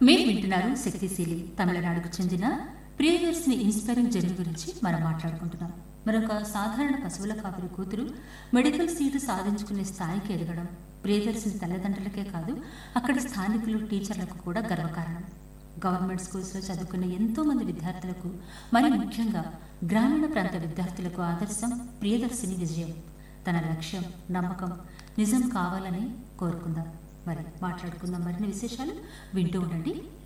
మీరు వింటున్నారు శక్తిశీలి తమిళనాడుకు చెందిన ప్రియదర్శిని ఇన్స్పైరింగ్ జర్నీ గురించి మనం మాట్లాడుకుంటున్నాం మరొక సాధారణ పశువుల కాపరి కూతురు మెడికల్ సీటు సాధించుకునే స్థాయికి ఎదగడం ప్రియదర్శిని తల్లిదండ్రులకే కాదు అక్కడి స్థానికులు టీచర్లకు కూడా గర్వకారణం గవర్నమెంట్ స్కూల్స్లో చదువుకున్న ఎంతో మంది విద్యార్థులకు మరి ముఖ్యంగా గ్రామీణ ప్రాంత విద్యార్థులకు ఆదర్శం ప్రియదర్శిని విజయం తన లక్ష్యం నమ్మకం నిజం కావాలని కోరుకుందాం మరి మాట్లాడుకుందాం మరిన్ని విశేషాలు వింటూ ఉండండి